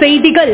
செய்திகள்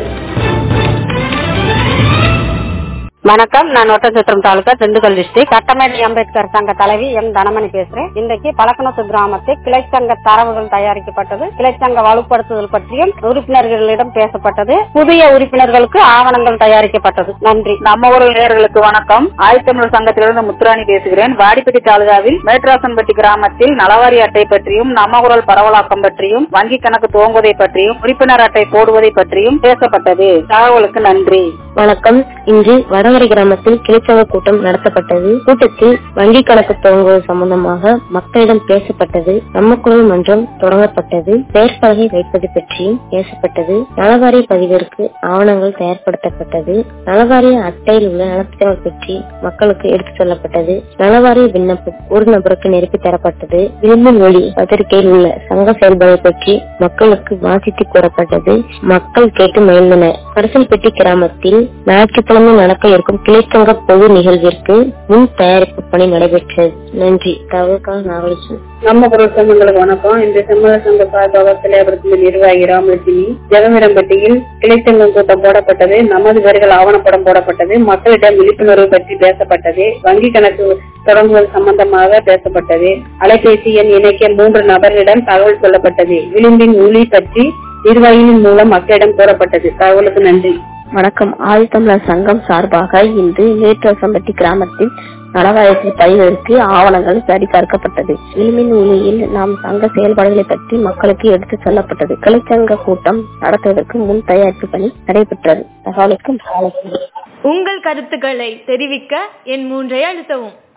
வணக்கம் நான் ஒட்டச்சத்திரம் தாலுகா திண்டுக்கல் டிஸ்ட்ரிக்ட் சட்டமேடை அம்பேத்கர் சங்க தலைவி எம் தனமணி பேசுறேன் இன்றைக்கு பழக்கணத்து கிராமத்தில் கிளைச்சங்க தரவுகள் தயாரிக்கப்பட்டது கிளைச்சங்க வலுப்படுத்துதல் பற்றியும் உறுப்பினர்களிடம் பேசப்பட்டது புதிய உறுப்பினர்களுக்கு ஆவணங்கள் தயாரிக்கப்பட்டது நன்றி நம்ம ஊர் நேயர்களுக்கு வணக்கம் ஆயத்தமிழர் சங்கத்திலிருந்து முத்துராணி பேசுகிறேன் வாடிப்பட்டி தாலுகாவில் மேட்ராசன்பட்டி கிராமத்தில் நலவாரி அட்டை பற்றியும் நம்ம குரல் பரவலாக்கம் பற்றியும் வங்கி கணக்கு துவங்குவதை பற்றியும் உறுப்பினர் அட்டை போடுவதை பற்றியும் பேசப்பட்டது தகவலுக்கு நன்றி வணக்கம் இன்று வடவரை கிராமத்தில் கிளைச்சங்க கூட்டம் நடத்தப்பட்டது கூட்டத்தில் வங்கி கணக்கு துவங்குவது சம்பந்தமாக மக்களிடம் பேசப்பட்டது நம்ம குரல் மன்றம் தொடங்கப்பட்டது பெயர் பலகை வைப்பது பற்றியும் பேசப்பட்டது நலவாரிய பதிவிற்கு ஆவணங்கள் தயார்படுத்தப்பட்டது நலவாரிய அட்டையில் உள்ள நலத்திட்டங்கள் பற்றி மக்களுக்கு எடுத்துச் சொல்லப்பட்டது நலவாரிய விண்ணப்பம் ஒரு நபருக்கு நெருப்பி தரப்பட்டது விளிம்பின் ஒளி பத்திரிகையில் உள்ள சங்க செயல்பாடு பற்றி மக்களுக்கு வாசித்து கூறப்பட்டது மக்கள் கேட்டு மகிழ்ந்தனர் கரிசல்பட்டி கிராமத்தில் ஞாயிற்றுக்கிழமை நடக்க இருக்கும் கிளைச்சங்க பொது நிகழ்விற்கு முன் தயாரிப்பு பணி நடைபெற்றது நன்றி தகவலுக்காக நாகலட்சுமி நம்ம குரல் சொந்தங்களுக்கு வணக்கம் இந்த செம்மத சங்க சார்பாக சிலையபுரத்தில் நிர்வாகி ராமலட்சுமி ஜெகவீரம்பட்டியில் கிளைச்சங்கம் கூட்டம் போடப்பட்டது நமது வரிகள் ஆவணப்படம் போடப்பட்டது மக்களிடம் விழிப்புணர்வு பற்றி பேசப்பட்டது வங்கி கணக்கு தொடங்குவது சம்பந்தமாக பேசப்பட்டது அலைபேசி எண் இணைக்க மூன்று நபர்களிடம் தகவல் சொல்லப்பட்டது விளிம்பின் ஒளி பற்றி நிர்வாகியின் மூலம் மக்களிடம் கூறப்பட்டது தகவலுக்கு நன்றி வணக்கம் ஆதித்தமிழர் சங்கம் சார்பாக இன்று மேற்றசம்பட்டி கிராமத்தில் நலவாரியத்தில் பதிவதற்கு ஆவணங்கள் சரிபார்க்கப்பட்டது விளிம்பின் ஒளியில் நாம் சங்க செயல்பாடுகளை பற்றி மக்களுக்கு எடுத்து சொல்லப்பட்டது கிளைச்சங்க கூட்டம் நடத்துவதற்கு முன் தயாரிப்பு பணி நடைபெற்றது தகவலுக்கு நாகலட்சுமி உங்கள் கருத்துக்களை தெரிவிக்க என் மூன்றை அழுத்தவும்